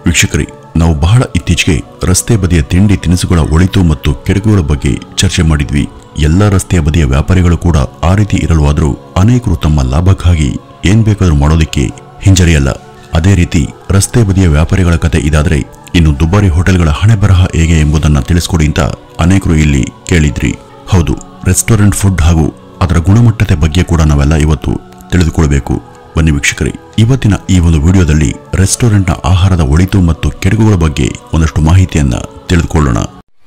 ವೀಕ್ಷಕರೇ ನಾವು ಬಹಳ ಇತ್ತೀಚೆಗೆ ರಸ್ತೆ ಬದಿಯ ತಿಂಡಿ ತಿನಿಸುಗಳ ಒಳಿತು ಮತ್ತು ಕೆಡುಕುಗಳ ಬಗ್ಗೆ ಚರ್ಚೆ ಮಾಡಿದ್ವಿ ಎಲ್ಲ ರಸ್ತೆಯ ಬದಿಯ ವ್ಯಾಪಾರಿಗಳು ಕೂಡ ಆ ರೀತಿ ಇರಲ್ವಾದರೂ ಅನೇಕರು ತಮ್ಮ ಲಾಭಕ್ಕಾಗಿ ಏನ್ ಬೇಕಾದ್ರೂ ಮಾಡೋದಕ್ಕೆ ಹಿಂಜರಿಯಲ್ಲ ಅದೇ ರೀತಿ ರಸ್ತೆ ಬದಿಯ ವ್ಯಾಪಾರಿಗಳ ಕತೆ ಇದಾದ್ರೆ ಇನ್ನು ದುಬಾರಿ ಹೋಟೆಲ್ಗಳ ಹಣೆ ಬರಹ ಹೇಗೆ ಎಂಬುದನ್ನ ತಿಳಿಸ್ಕೊಡಿ ಅಂತ ಅನೇಕರು ಇಲ್ಲಿ ಕೇಳಿದ್ರಿ ಹೌದು ರೆಸ್ಟೋರೆಂಟ್ ಫುಡ್ ಹಾಗೂ ಅದರ ಗುಣಮಟ್ಟತೆ ಬಗ್ಗೆ ಕೂಡ ನಾವೆಲ್ಲ ಇವತ್ತು ತಿಳಿದುಕೊಳ್ಬೇಕು ಬನ್ನಿ ವೀಕ್ಷಕರೇ ಇವತ್ತಿನ ಈ ಒಂದು ವಿಡಿಯೋದಲ್ಲಿ ರೆಸ್ಟೋರೆಂಟ್ನ ಆಹಾರದ ಒಳಿತು ಮತ್ತು ಕೆಡುಕುಗಳ ಬಗ್ಗೆ ಒಂದಷ್ಟು ಮಾಹಿತಿಯನ್ನ ತಿಳಿದುಕೊಳ್ಳೋಣ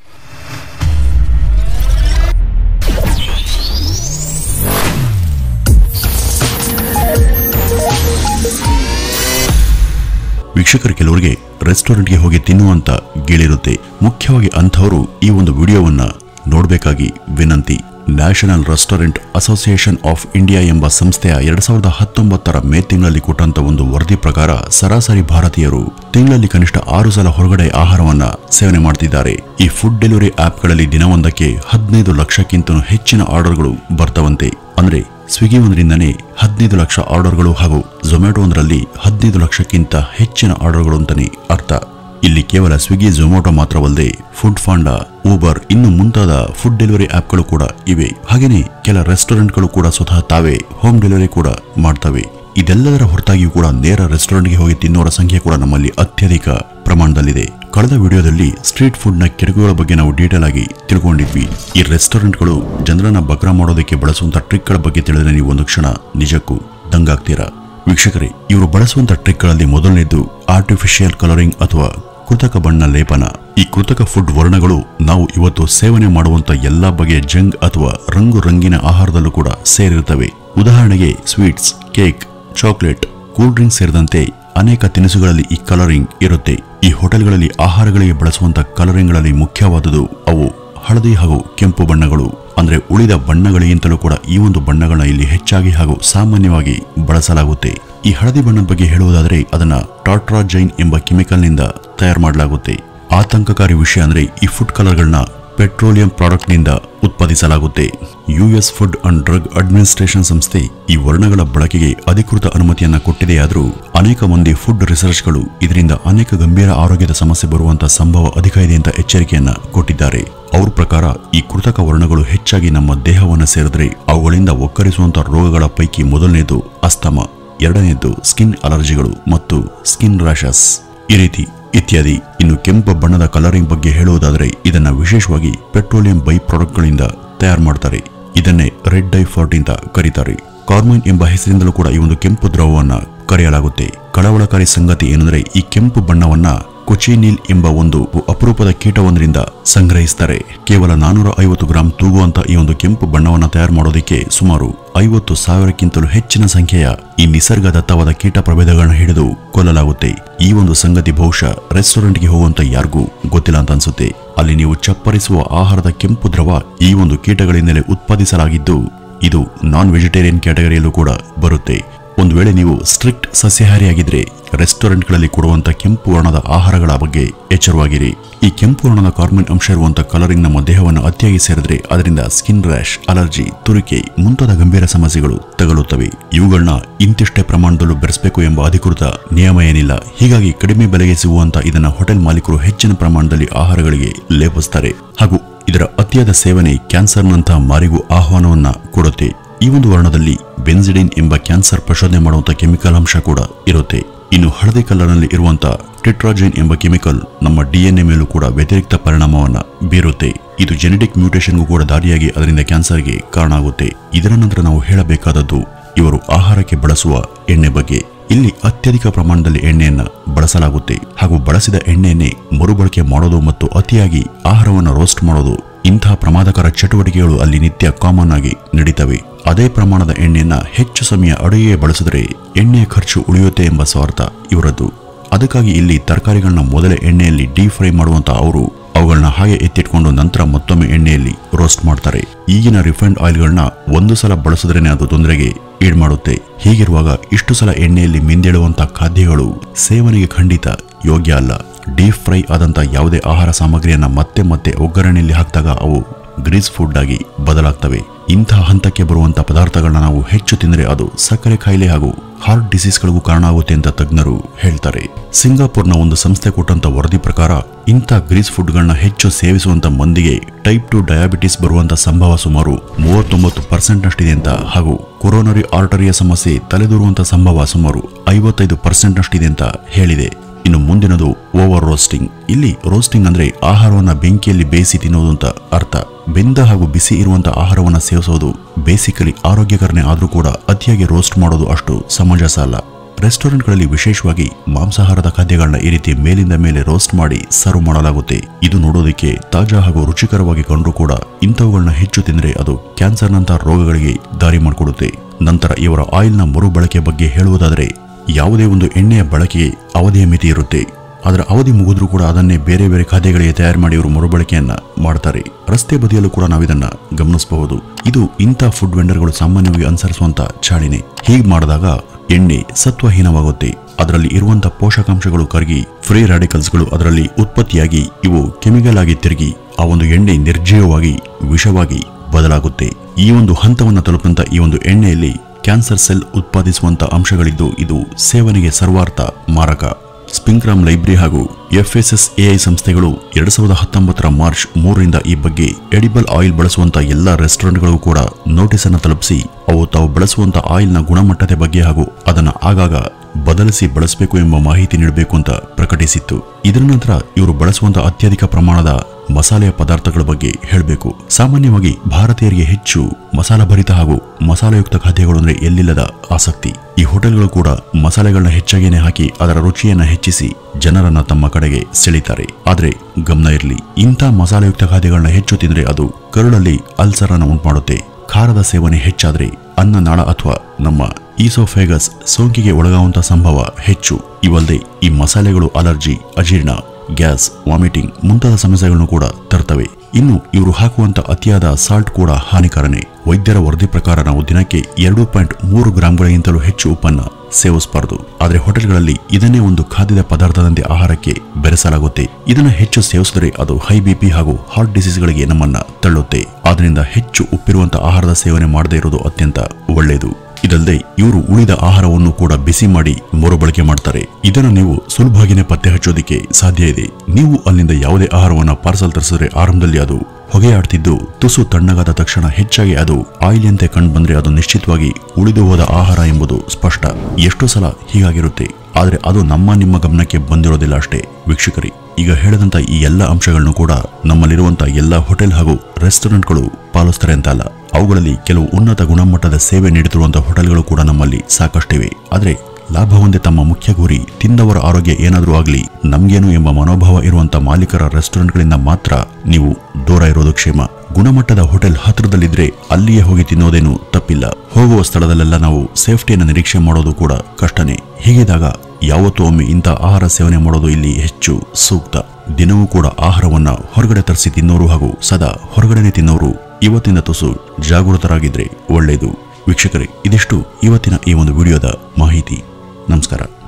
ವೀಕ್ಷಕರು ಕೆಲವರಿಗೆ ರೆಸ್ಟೋರೆಂಟ್ಗೆ ಹೋಗಿ ತಿನ್ನುವಂತ ಗೀಳಿರುತ್ತೆ ಮುಖ್ಯವಾಗಿ ಅಂಥವರು ಈ ಒಂದು ವಿಡಿಯೋವನ್ನ ನೋಡಬೇಕಾಗಿ ವಿನಂತಿ national restaurant association of India ಎಂಬ ಸಂಸ್ಥೆಯ ಎರಡ್ ಸಾವಿರದ ಹತ್ತೊಂಬತ್ತರ ಮೇ ತಿಂಗಳಲ್ಲಿ ಕೊಟ್ಟಂತ ಒಂದು ವರದಿ ಪ್ರಕಾರ ಸರಾಸರಿ ಭಾರತೀಯರು ತಿಂಗಳಲ್ಲಿ ಕನಿಷ್ಠ ಆರು ಸಲ ಹೊರಗಡೆ ಆಹಾರವನ್ನ ಸೇವನೆ ಮಾಡ್ತಿದ್ದಾರೆ ಈ ಫುಡ್ ಡೆಲಿವರಿ ಆಪ್ಗಳಲ್ಲಿ ದಿನವೊಂದಕ್ಕೆ ಹದಿನೈದು ಲಕ್ಷಕ್ಕಿಂತ ಹೆಚ್ಚಿನ ಆರ್ಡರ್ಗಳು ಬರ್ತವಂತೆ ಅಂದ್ರೆ ಸ್ವಿಗ್ಗಿ ಒಂದರಿಂದನೇ ಹದಿನೈದು ಲಕ್ಷ ಆರ್ಡರ್ಗಳು ಹಾಗೂ ಝೊಮ್ಯಾಟೊ ಒಂದರಲ್ಲಿ ಹದಿನೈದು ಲಕ್ಷಕ್ಕಿಂತ ಹೆಚ್ಚಿನ ಆರ್ಡರ್ಗಳು ಅಂತಾನೆ ಅರ್ಥ ಇಲ್ಲಿ ಕೇವಲ ಸ್ವಿಗ್ಗಿ ಝೊಮ್ಯಾಟೊ ಮಾತ್ರವಲ್ಲದೆ ಫುಡ್ ಫಾಂಡಾ ಊಬರ್ ಇನ್ನು ಮುಂತಾದ ಫುಡ್ ಡೆಲಿವರಿ ಆಪ್ಗಳು ಕೂಡ ಇವೆ ಹಾಗೇನೆ ಕೆಲ ರೆಸ್ಟೋರೆಂಟ್ಗಳು ಕೂಡ ಸ್ವತಃ ತಾವೇ ಹೋಮ್ ಡೆಲಿವರಿ ಕೂಡ ಮಾಡ್ತವೆ ಇದೆಲ್ಲದರ ಹೊರತಾಗಿಯೂ ಕೂಡ ನೇರ ರೆಸ್ಟೋರೆಂಟ್ಗೆ ಹೋಗಿ ತಿನ್ನೋರ ಸಂಖ್ಯೆ ಕೂಡ ನಮ್ಮಲ್ಲಿ ಅತ್ಯಧಿಕ ಪ್ರಮಾಣದಲ್ಲಿದೆ ಕಳೆದ ವಿಡಿಯೋದಲ್ಲಿ ಸ್ಟ್ರೀಟ್ ಫುಡ್ನ ಕೆಡುಕುಗಳ ಬಗ್ಗೆ ನಾವು ಡೀಟೇಲ್ ಆಗಿ ತಿಳ್ಕೊಂಡಿದ್ವಿ ಈ ರೆಸ್ಟೋರೆಂಟ್ಗಳು ಜನರನ್ನ ಬಕ್ರ ಮಾಡೋದಕ್ಕೆ ಬಳಸುವಂತ ಟ್ರಿಕ್ಗಳ ಬಗ್ಗೆ ತಿಳಿದ್ರೆ ನೀವು ಒಂದು ಕ್ಷಣ ನಿಜಕ್ಕೂ ದಂಗಾಗ್ತೀರಾ ವೀಕ್ಷಕರೇ ಇವರು ಬಳಸುವಂತ ಟ್ರಿಕ್ಗಳಲ್ಲಿ ಮೊದಲನೇದು ಆರ್ಟಿಫಿಷಿಯಲ್ ಕಲರಿಂಗ್ ಅಥವಾ ಕೃತಕ ಬಣ್ಣ ಲೇಪನ ಈ ಕೃತಕ ಫುಡ್ ವರ್ಣಗಳು ನಾವು ಇವತ್ತು ಸೇವನೆ ಮಾಡುವಂತ ಎಲ್ಲಾ ಬಗೆಯ ಜಂಗ್ ಅಥವಾ ರಂಗು ರಂಗಿನ ಆಹಾರದಲ್ಲೂ ಕೂಡ ಸೇರಿರುತ್ತವೆ ಉದಾಹರಣೆಗೆ sweets cake chocolate cool drink ಸೇರಿದಂತೆ ಅನೇಕ ತಿನಿಸುಗಳಲ್ಲಿ ಈ ಕಲರಿಂಗ್ ಇರುತ್ತೆ ಈ ಹೋಟೆಲ್ಗಳಲ್ಲಿ ಆಹಾರಗಳಿಗೆ ಬಳಸುವಂತ ಕಲರಿಂಗ್ಗಳಲ್ಲಿ ಮುಖ್ಯವಾದುದು ಅವು ಹಳದಿ ಹಾಗೂ ಕೆಂಪು ಬಣ್ಣಗಳು ಅಂದ್ರೆ ಉಳಿದ ಬಣ್ಣಗಳಿಗಿಂತಲೂ ಕೂಡ ಈ ಒಂದು ಬಣ್ಣಗಳನ್ನ ಇಲ್ಲಿ ಹೆಚ್ಚಾಗಿ ಹಾಗೂ ಸಾಮಾನ್ಯವಾಗಿ ಬಳಸಲಾಗುತ್ತೆ ಈ ಹಳದಿ ಬಣ್ಣದ ಬಗ್ಗೆ ಹೇಳುವುದಾದರೆ ಅದನ್ನ ಟಾಟ್ರಾಜೈನ್ ಎಂಬ ಕೆಮಿಕಲ್ನಿಂದ ತಯಾರು ಮಾಡಲಾಗುತ್ತೆ ಆತಂಕಕಾರಿ ವಿಷಯ ಅಂದ್ರೆ ಈ ಫುಡ್ ಕಲರ್ಗಳನ್ನ ಪೆಟ್ರೋಲಿಯಂ ಪ್ರಾಡಕ್ಟ್ನಿಂದ ಉತ್ಪಾದಿಸಲಾಗುತ್ತೆ US food and drug administration ಸಂಸ್ಥೆ ಈ ವರ್ಣಗಳ ಬಳಕೆಗೆ ಅಧಿಕೃತ ಅನುಮತಿಯನ್ನ ಕೊಟ್ಟಿದೆಯಾದರೂ ಅನೇಕ ಮಂದಿ ಫುಡ್ ರಿಸರ್ಚ್ಗಳು ಇದರಿಂದ ಅನೇಕ ಗಂಭೀರ ಆರೋಗ್ಯದ ಸಮಸ್ಯೆ ಬರುವಂತ ಸಂಭವ ಅಧಿಕ ಇದೆ ಅಂತ ಎಚ್ಚರಿಕೆಯನ್ನ ಕೊಟ್ಟಿದ್ದಾರೆ ಅವ್ರ ಪ್ರಕಾರ ಈ ಕೃತಕ ವರ್ಣಗಳು ಹೆಚ್ಚಾಗಿ ನಮ್ಮ ದೇಹವನ್ನು ಸೇರಿದ್ರೆ ಅವುಗಳಿಂದ ಒಕ್ಕರಿಸುವಂತ ರೋಗಗಳ ಪೈಕಿ ಮೊದಲನೇದು ಅಸ್ತಮ ಎರಡನೇದು ಸ್ಕಿನ್ ಅಲರ್ಜಿಗಳು ಮತ್ತು ಸ್ಕಿನ್ ರ್ಯಾಷಸ್ ಈ ರೀತಿ ಇತ್ಯಾದಿ ಇನ್ನು ಕೆಂಪು ಬಣ್ಣದ ಕಲರಿಂಗ್ ಬಗ್ಗೆ ಹೇಳುವುದಾದರೆ ಇದನ್ನ ವಿಶೇಷವಾಗಿ ಪೆಟ್ರೋಲಿಯಂ ಬೈ ಪ್ರಾಡಕ್ಟ್ಗಳಿಂದ ತಯಾರು ಮಾಡ್ತಾರೆ ಇದನ್ನೇ ರೆಡ್ ಡೈ ಫಾರ್ಟ್ ಅಂತ ಕರೀತಾರೆ ಕಾರ್ಮೈನ್ ಎಂಬ ಹೆಸರಿಂದಲೂ ಕೂಡ ಈ ಒಂದು ಕೆಂಪು ದ್ರವವನ್ನ ಕರೆಯಲಾಗುತ್ತೆ ಕಳವಳಕಾರಿ ಸಂಗತಿ ಏನಂದ್ರೆ ಈ ಕೆಂಪು ಬಣ್ಣವನ್ನ ಕೊಚಿನಿಲ್ ಎಂಬ ಒಂದು ಅಪರೂಪದ ಕೀಟವೊಂದರಿಂದ ಸಂಗ್ರಹಿಸ್ತಾರೆ ಕೇವಲ ನಾನೂರ ಐವತ್ತು ಗ್ರಾಂ ತೂಗುವಂತ ಈ ಒಂದು ಕೆಂಪು ಬಣ್ಣವನ್ನ ತಯಾರು ಮಾಡೋದಕ್ಕೆ ಸುಮಾರು ಐವತ್ತು ಸಾವಿರಕ್ಕಿಂತಲೂ ಹೆಚ್ಚಿನ ಸಂಖ್ಯೆಯ ಈ ನಿಸರ್ಗದತ್ತವಾದ ಕೀಟ ಪ್ರಭೇದಗಳನ್ನ ಹಿಡಿದು ಕೊಲ್ಲಲಾಗುತ್ತೆ ಈ ಒಂದು ಸಂಗತಿ ಬಹುಶಃ ರೆಸ್ಟೋರೆಂಟ್ಗೆ ಹೋಗುವಂತ ಯಾರಿಗೂ ಗೊತ್ತಿಲ್ಲ ಅಂತ ಅನ್ಸುತ್ತೆ ಅಲ್ಲಿ ನೀವು ಚಪ್ಪರಿಸುವ ಆಹಾರದ ಕೆಂಪು ದ್ರವ ಈ ಒಂದು ಕೀಟಗಳಿಂದಲೇ ಉತ್ಪಾದಿಸಲಾಗಿದ್ದು ಇದು ನಾನ್ ವೆಜಿಟೇರಿಯನ್ ಕ್ಯಾಟಗರಿಯಲ್ಲೂ ಕೂಡ ಬರುತ್ತೆ ಒಂದು ವೇಳೆ ನೀವು ಸ್ಟ್ರಿಕ್ಟ್ ಸಸ್ಯಾಹಾರಿಯಾಗಿದ್ರೆ ರೆಸ್ಟೋರೆಂಟ್ಗಳಲ್ಲಿ ಕೊಡುವಂತ ಕೆಂಪು ವರ್ಣದ ಆಹಾರಗಳ ಬಗ್ಗೆ ಎಚ್ಚರವಾಗಿರಿ ಈ ಕೆಂಪು ವರ್ಣದ ಕಾರ್ಬನ್ ಅಂಶ ಇರುವಂತ ಕಲರಿಂಗ್ ನಮ್ಮ ದೇಹವನ್ನು ಅತಿಯಾಗಿ ಸೇರಿದ್ರೆ ಅದರಿಂದ ಸ್ಕಿನ್ ರ್ಯಾಶ್ ಅಲರ್ಜಿ ತುರಿಕೆ ಮುಂತಾದ ಗಂಭೀರ ಸಮಸ್ಯೆಗಳು ತಗಲುತ್ತವೆ ಇವುಗಳನ್ನ ಇಂತಿಷ್ಟೇ ಪ್ರಮಾಣದಲ್ಲೂ ಬೆರೆಸಬೇಕು ಎಂಬ ಅಧಿಕೃತ ನಿಯಮ ಏನಿಲ್ಲ ಹೀಗಾಗಿ ಕಡಿಮೆ ಬೆಲೆಗೆ ಸಿಗುವಂತ ಇದನ್ನ ಹೋಟೆಲ್ ಮಾಲೀಕರು ಹೆಚ್ಚಿನ ಪ್ರಮಾಣದಲ್ಲಿ ಆಹಾರಗಳಿಗೆ ಲೇಪಿಸ್ತಾರೆ ಹಾಗೂ ಇದರ ಅತಿಯಾದ ಸೇವನೆ ಕ್ಯಾನ್ಸರ್ನಂತಹ ಮಾರಿಗೂ ಆಹ್ವಾನವನ್ನ ಕೊಡುತ್ತೆ ಈ ಒಂದು ವರ್ಣದಲ್ಲಿ ಬೆನ್ಸಿಡಿನ್ ಎಂಬ ಕ್ಯಾನ್ಸರ್ ಪ್ರಚೋದನೆ ಮಾಡುವಂತ ಕೆಮಿಕಲ್ ಅಂಶ ಕೂಡ ಇರುತ್ತೆ ಇನ್ನು ಹಳದಿ ಕಲರ್ನಲ್ಲಿ ಇರುವಂತ ಟೆಟ್ರಾಜೈನ್ ಎಂಬ ಕೆಮಿಕಲ್ ನಮ್ಮ ಡಿಎನ್ಎ ಮೇಲೂ ಕೂಡ ವ್ಯತಿರಿಕ್ತ ಪರಿಣಾಮವನ್ನ ಬೀರುತ್ತೆ ಇದು ಜೆನೆಟಿಕ್ ಮ್ಯೂಟೇಷನ್ಗೂ ಕೂಡ ದಾರಿಯಾಗಿ ಅದರಿಂದ ಕ್ಯಾನ್ಸರ್ಗೆ ಕಾರಣ ಆಗುತ್ತೆ ಇದರ ನಂತರ ನಾವು ಹೇಳಬೇಕಾದದ್ದು ಇವರು ಆಹಾರಕ್ಕೆ ಬಳಸುವ ಎಣ್ಣೆ ಬಗ್ಗೆ ಇಲ್ಲಿ ಅತ್ಯಧಿಕ ಪ್ರಮಾಣದಲ್ಲಿ ಎಣ್ಣೆಯನ್ನ ಬಳಸಲಾಗುತ್ತೆ ಹಾಗೂ ಬಳಸಿದ ಎಣ್ಣೆಯನ್ನೇ ಮರುಬಳಕೆ ಮಾಡೋದು ಮತ್ತು ಅತಿಯಾಗಿ ಆಹಾರವನ್ನು ರೋಸ್ಟ್ ಮಾಡೋದು ಇಂತಹ ಪ್ರಮಾದಕರ ಚಟುವಟಿಕೆಗಳು ಅಲ್ಲಿ ನಿತ್ಯ ಕಾಮನ್ ಆಗಿ ನಡೀತವೆ ಅದೇ ಪ್ರಮಾಣದ ಎಣ್ಣೆಯನ್ನ ಹೆಚ್ಚು ಸಮಯ ಅಡುಗೆಗೆ ಬಳಸಿದರೆ ಎಣ್ಣೆಯ ಖರ್ಚು ಉಳಿಯುತ್ತೆ ಎಂಬ ಸ್ವಾರ್ಥ ಇವರದ್ದು ಅದಕ್ಕಾಗಿ ಇಲ್ಲಿ ತರಕಾರಿಗಳನ್ನ ಮೊದಲೇ ಎಣ್ಣೆಯಲ್ಲಿ ಡೀಪ್ ಫ್ರೈ ಮಾಡುವಂತ ಅವರು ಅವುಗಳನ್ನ ಹಾಗೆ ಎತ್ತಿಟ್ಕೊಂಡು ನಂತರ ಮತ್ತೊಮ್ಮೆ ಎಣ್ಣೆಯಲ್ಲಿ ರೋಸ್ಟ್ ಮಾಡ್ತಾರೆ ಈಗಿನ ರಿಫೈನ್ಡ್ ಆಯಿಲ್ಗಳನ್ನ ಒಂದು ಸಲ ಬಳಸಿದ್ರೇನೆ ಅದು ತೊಂದರೆಗೆ ಈಡ್ ಮಾಡುತ್ತೆ ಹೀಗಿರುವಾಗ ಇಷ್ಟು ಸಲ ಎಣ್ಣೆಯಲ್ಲಿ ಮಿಂದೇಳುವಂತ ಖಾದ್ಯಗಳು ಸೇವನೆಗೆ ಖಂಡಿತ ಯೋಗ್ಯ ಅಲ್ಲ ಡೀಪ್ ಫ್ರೈ ಆದಂತ ಯಾವುದೇ ಆಹಾರ ಸಾಮಗ್ರಿಯನ್ನ ಮತ್ತೆ ಮತ್ತೆ ಒಗ್ಗರಣೆಯಲ್ಲಿ ಹಾಕಿದಾಗ ಅವು ಗ್ರೀಸ್ ಫುಡ್ ಆಗಿ ಬದಲಾಗ್ತವೆ ಇಂತಹ ಹಂತಕ್ಕೆ ಬರುವಂತ ಪದಾರ್ಥಗಳನ್ನ ನಾವು ಹೆಚ್ಚು ತಿಂದರೆ ಅದು ಸಕ್ಕರೆ ಕಾಯಿಲೆ ಹಾಗೂ ಹಾರ್ಟ್ ಡಿಸೀಸ್ಗಳಿಗೂ ಕಾರಣ ಆಗುತ್ತೆ ಅಂತ ತಜ್ಞರು ಹೇಳ್ತಾರೆ ಸಿಂಗಾಪುರ್ನ ಒಂದು ಸಂಸ್ಥೆ ಕೊಟ್ಟಂತ ವರದಿ ಪ್ರಕಾರ ಇಂಥ ಗ್ರೀಸ್ ಫುಡ್ಗಳನ್ನ ಹೆಚ್ಚು ಸೇವಿಸುವಂತ ಮಂದಿಗೆ ಟೈಪ್ ಟು ಡಯಾಬಿಟಿಸ್ ಬರುವಂತ ಸಂಭವ ಸುಮಾರು ಮೂವತ್ತೊಂಬತ್ತು ಪರ್ಸೆಂಟ್ ನಷ್ಟಿದೆ ಅಂತ ಹಾಗೂ ಕೊರೋನರಿ ಆರ್ಟರಿಯ ಸಮಸ್ಯೆ ತಲೆದೂರುವಂತ ಸಂಭವ ಸುಮಾರು ಐವತ್ತೈದು ಪರ್ಸೆಂಟ್ ನಷ್ಟಿದೆ ಅಂತ ಹೇಳಿದೆ ಇನ್ನು ಮುಂದಿನದು ಓವರ್ ರೋಸ್ಟಿಂಗ್ ಇಲ್ಲಿ ರೋಸ್ಟಿಂಗ್ ಅಂದ್ರೆ ಆಹಾರವನ್ನ ಬೆಂಕಿಯಲ್ಲಿ ಬೇಯಿಸಿ ತಿನ್ನೋದು ಅಂತ ಅರ್ಥ ಬೆಂದ ಹಾಗೂ ಬಿಸಿ ಇರುವಂತ ಆಹಾರವನ್ನ ಸೇವಿಸೋದು ಬೇಸಿಕಲಿ ಆರೋಗ್ಯಕರನೇ ಆದ್ರೂ ಕೂಡ ಅತಿಯಾಗಿ ರೋಸ್ಟ್ ಮಾಡೋದು ಅಷ್ಟು ಸಮಂಜಸ ಅಲ್ಲ ರೆಸ್ಟೋರೆಂಟ್ಗಳಲ್ಲಿ ವಿಶೇಷವಾಗಿ ಮಾಂಸಾಹಾರದ ಖಾದ್ಯಗಳನ್ನ ಈ ರೀತಿ ಮೇಲಿಂದ ಮೇಲೆ ರೋಸ್ಟ್ ಮಾಡಿ ಸರ್ವ್ ಮಾಡಲಾಗುತ್ತೆ ಇದು ನೋಡೋದಕ್ಕೆ ತಾಜಾ ಹಾಗೂ ರುಚಿಕರವಾಗಿ ಕಂಡ್ರೂ ಕೂಡ ಇಂಥವುಗಳನ್ನ ಹೆಚ್ಚು ತಿಂದ್ರೆ ಅದು ಕ್ಯಾನ್ಸರ್ನಂತಹ ರೋಗಗಳಿಗೆ ದಾರಿ ಮಾಡಿಕೊಡುತ್ತೆ ನಂತರ ಇವರ ಆಯಿಲ್ನ ಮರುಬಳಕೆ ಬಗ್ಗೆ ಹೇಳುವುದಾದರೆ ಯಾವುದೇ ಒಂದು ಎಣ್ಣೆಯ ಬಳಕೆಗೆ ಅವಧಿಯ ಮಿತಿ ಇರುತ್ತೆ ಅದರ ಅವಧಿ ಮುಗಿದ್ರೂ ಕೂಡ ಅದನ್ನೇ ಬೇರೆ ಬೇರೆ ಖಾದ್ಯಗಳಿಗೆ ತಯಾರು ಮಾಡಿ ಇವರು ಮರುಬಳಕೆಯನ್ನ ಮಾಡ್ತಾರೆ ರಸ್ತೆ ಬದಿಯಲ್ಲೂ ಕೂಡ ನಾವಿದನ್ನ ಗಮನಿಸಬಹುದು ಇದು ಇಂಥ ಫುಡ್ ವೆಂಡರ್ಗಳು ಸಾಮಾನ್ಯವಾಗಿ ಅನುಸರಿಸುವಂತ ಚಾಳಿನೆ ಹೀಗೆ ಮಾಡಿದಾಗ ಎಣ್ಣೆ ಸತ್ವಹೀನವಾಗುತ್ತೆ ಅದರಲ್ಲಿ ಇರುವಂತ ಪೋಷಕಾಂಶಗಳು ಕರಗಿ ಫ್ರೀ ರ್ಯಾಡಿಕಲ್ಸ್ಗಳು ಅದರಲ್ಲಿ ಉತ್ಪತ್ತಿಯಾಗಿ ಇವು ಕೆಮಿಕಲ್ ಆಗಿ ತಿರುಗಿ ಆ ಒಂದು ಎಣ್ಣೆ ನಿರ್ಜೀವವಾಗಿ ವಿಷವಾಗಿ ಬದಲಾಗುತ್ತೆ ಈ ಒಂದು ಹಂತವನ್ನು ತಲುಪಂತ ಈ ಒಂದು ಎಣ್ಣೆಯಲ್ಲಿ ಕ್ಯಾನ್ಸರ್ ಸೆಲ್ ಉತ್ಪಾದಿಸುವಂತ ಅಂಶಗಳಿದ್ದು ಇದು ಸೇವನೆಗೆ ಸರ್ವಾರ್ಥ ಮಾರಕ ಸ್ಪಿಂಕ್ರಾಮ್ ಲೈಬ್ರರಿ ಹಾಗೂ ಎಫ್ಎಸ್ಎಸ್ಎಐ ಸಂಸ್ಥೆಗಳು ಎರಡ್ ಸಾವಿರದ ಹತ್ತೊಂಬತ್ತರ ಮಾರ್ಚ್ ಮೂರರಿಂದ ಈ ಬಗ್ಗೆ ಎಡಿಬಲ್ ಆಯಿಲ್ ಬಳಸುವಂತ ಎಲ್ಲಾ ರೆಸ್ಟೋರೆಂಟ್ಗಳು ಕೂಡ ನೋಟಿಸ್ ಅನ್ನು ತಲುಪಿಸಿ ಅವು ತಾವು ಬಳಸುವಂತ ಆಯಿಲ್ನ ಗುಣಮಟ್ಟದ ಬಗ್ಗೆ ಹಾಗೂ ಅದನ್ನ ಆಗಾಗ ಬದಲಿಸಿ ಬಳಸಬೇಕು ಎಂಬ ಮಾಹಿತಿ ನೀಡಬೇಕು ಅಂತ ಪ್ರಕಟಿಸಿತ್ತು ಇದರ ನಂತರ ಇವರು ಬಳಸುವಂತ ಅತ್ಯಧಿಕ ಪ್ರಮಾಣದ ಮಸಾಲೆಯ ಪದಾರ್ಥಗಳ ಬಗ್ಗೆ ಹೇಳಬೇಕು ಸಾಮಾನ್ಯವಾಗಿ ಭಾರತೀಯರಿಗೆ ಹೆಚ್ಚು ಮಸಾಲ ಭರಿತ ಹಾಗೂ ಮಸಾಲೆಯುಕ್ತ ಖಾದ್ಯಗಳು ಅಂದ್ರೆ ಎಲ್ಲಿಲ್ಲದ ಆಸಕ್ತಿ ಈ ಹೋಟೆಲ್ಗಳು ಕೂಡ ಮಸಾಲೆಗಳನ್ನ ಹೆಚ್ಚಾಗೇನೆ ಹಾಕಿ ಅದರ ರುಚಿಯನ್ನ ಹೆಚ್ಚಿಸಿ ಜನರನ್ನ ತಮ್ಮ ಕಡೆಗೆ ಸೆಳೀತಾರೆ ಆದ್ರೆ ಗಮನ ಇರಲಿ ಇಂಥ ಮಸಾಲೆಯುಕ್ತ ಖಾದ್ಯಗಳನ್ನ ಹೆಚ್ಚು ತಿಂದ್ರೆ ಅದು ಕರುಳಲ್ಲಿ ಅಲ್ಸರ್ ಅನ್ನು ಉಂಟುಮಾಡುತ್ತೆ ಖಾರದ ಸೇವನೆ ಹೆಚ್ಚಾದ್ರೆ ಅನ್ನನಾಳ ಅಥವಾ ನಮ್ಮ ಈಸೋಫೇಗಸ್ ಸೋಂಕಿಗೆ ಒಳಗಾಗುವಂತ ಸಂಭವ ಹೆಚ್ಚು ಇವಲ್ಲದೆ ಈ ಮಸಾಲೆಗಳು ಅಲರ್ಜಿ ಅಜೀರ್ಣ ಗ್ಯಾಸ್ ವಾಮಿಟಿಂಗ್ ಮುಂತಾದ ಸಮಸ್ಯೆಗಳನ್ನು ಕೂಡ ತರ್ತವೆ ಇನ್ನು ಇವರು ಹಾಕುವಂತ ಅತಿಯಾದ ಸಾಲ್ಟ್ ಕೂಡ ಹಾನಿಕಾರನೇ ವೈದ್ಯರ ವರದಿ ಪ್ರಕಾರ ನಾವು ದಿನಕ್ಕೆ ಎರಡು ಪಾಯಿಂಟ್ ಮೂರು ಗ್ರಾಂಗಳಿಗಿಂತಲೂ ಹೆಚ್ಚು ಉಪ್ಪನ್ನ ಸೇವಿಸಬಾರದು ಆದರೆ ಹೋಟೆಲ್ಗಳಲ್ಲಿ ಇದನ್ನೇ ಒಂದು ಖಾದ್ಯದ ಪದಾರ್ಥದಂತೆ ಆಹಾರಕ್ಕೆ ಬೆರೆಸಲಾಗುತ್ತೆ ಇದನ್ನ ಹೆಚ್ಚು ಸೇವಿಸಿದರೆ ಅದು ಹೈ ಬಿಪಿ ಹಾಗೂ ಹಾರ್ಟ್ ಡಿಸೀಸ್ಗಳಿಗೆ ನಮ್ಮನ್ನ ತಳ್ಳುತ್ತೆ ಆದ್ರಿಂದ ಹೆಚ್ಚು ಉಪ್ಪಿರುವಂತ ಆಹಾರದ ಸೇವನೆ ಮಾಡದೇ ಇರೋದು ಅತ್ಯಂತ ಒಳ್ಳೆಯದು ಇದಲ್ಲದೆ ಇವರು ಉಳಿದ ಆಹಾರವನ್ನು ಕೂಡ ಬಿಸಿ ಮಾಡಿ ಮರುಬಳಕೆ ಮಾಡ್ತಾರೆ ಇದನ್ನು ನೀವು ಸುಲಭವಾಗಿನೇ ಪತ್ತೆ ಹಚ್ಚೋದಿಕ್ಕೆ ಸಾಧ್ಯ ಇದೆ ನೀವು ಅಲ್ಲಿಂದ ಯಾವುದೇ ಆಹಾರವನ್ನ ಪಾರ್ಸಲ್ ತರಿಸಿದ್ರೆ ಆರಂಭದಲ್ಲಿ ಅದು ಹೊಗೆಯಾಡ್ತಿದ್ದು ತುಸು ತಣ್ಣಗಾದ ತಕ್ಷಣ ಹೆಚ್ಚಾಗಿ ಅದು ಆಯಿಲಿಯಂತೆ ಕಂಡು ಬಂದ್ರೆ ಅದು ನಿಶ್ಚಿತವಾಗಿ ಉಳಿದು ಹೋದ ಆಹಾರ ಎಂಬುದು ಸ್ಪಷ್ಟ ಎಷ್ಟೋ ಸಲ ಹೀಗಾಗಿರುತ್ತೆ ಆದರೆ ಅದು ನಮ್ಮ ನಿಮ್ಮ ಗಮನಕ್ಕೆ ಬಂದಿರೋದಿಲ್ಲ ಅಷ್ಟೇ ವೀಕ್ಷಕರಿ ಈಗ ಹೇಳಿದಂತ ಈ ಎಲ್ಲ ಅಂಶಗಳನ್ನು ಕೂಡ ನಮ್ಮಲ್ಲಿರುವಂತ ಎಲ್ಲ ಹೋಟೆಲ್ ಹಾಗೂ ರೆಸ್ಟೋರೆಂಟ್ಗಳು ಪಾಲಿಸ್ತಾರೆ ಅಂತ ಅಲ್ಲ ಅವುಗಳಲ್ಲಿ ಕೆಲವು ಉನ್ನತ ಗುಣಮಟ್ಟದ ಸೇವೆ ನೀಡುತ್ತಿರುವಂತಹ ಹೋಟೆಲ್ಗಳು ಕೂಡ ನಮ್ಮಲ್ಲಿ ಸಾಕಷ್ಟಿವೆ ಆದರೆ ಲಾಭ ಒಂದೇ ತಮ್ಮ ಮುಖ್ಯ ಗುರಿ ತಿಂದವರ ಆರೋಗ್ಯ ಏನಾದರೂ ಆಗಲಿ ನಮ್ಗೇನು ಎಂಬ ಮನೋಭಾವ ಇರುವಂತ ಮಾಲೀಕರ ರೆಸ್ಟೋರೆಂಟ್ಗಳಿಂದ ಮಾತ್ರ ನೀವು ದೂರ ಇರೋದು ಕ್ಷೇಮ ಗುಣಮಟ್ಟದ ಹೋಟೆಲ್ ಹತ್ರದಲ್ಲಿದ್ರೆ ಅಲ್ಲಿಯೇ ಹೋಗಿ ತಿನ್ನೋದೇನು ತಪ್ಪಿಲ್ಲ ಹೋಗುವ ಸ್ಥಳದಲ್ಲೆಲ್ಲ ನಾವು ಸೇಫ್ಟಿಯನ್ನು ನಿರೀಕ್ಷೆ ಮಾಡೋದು ಕೂಡ ಕಷ್ಟನೇ ಹೀಗಿದಾಗ ಯಾವತ್ತೂ ಒಮ್ಮೆ ಇಂಥ ಆಹಾರ ಸೇವನೆ ಮಾಡೋದು ಇಲ್ಲಿ ಹೆಚ್ಚು ಸೂಕ್ತ ದಿನವೂ ಕೂಡ ಆಹಾರವನ್ನ ಹೊರಗಡೆ ತರಿಸಿ ತಿನ್ನೋರು ಹಾಗೂ ಸದಾ ಹೊರಗಡೆನೆ ತಿನ್ನೋರು ಇವತ್ತಿನ ತುಸು ಜಾಗೃತರಾಗಿದ್ರೆ ಒಳ್ಳೆಯದು ವೀಕ್ಷಕರೇ ಇದಿಷ್ಟು ಇವತ್ತಿನ ಈ ಒಂದು ವಿಡಿಯೋದ ಮಾಹಿತಿ ನಮಸ್ಕಾರ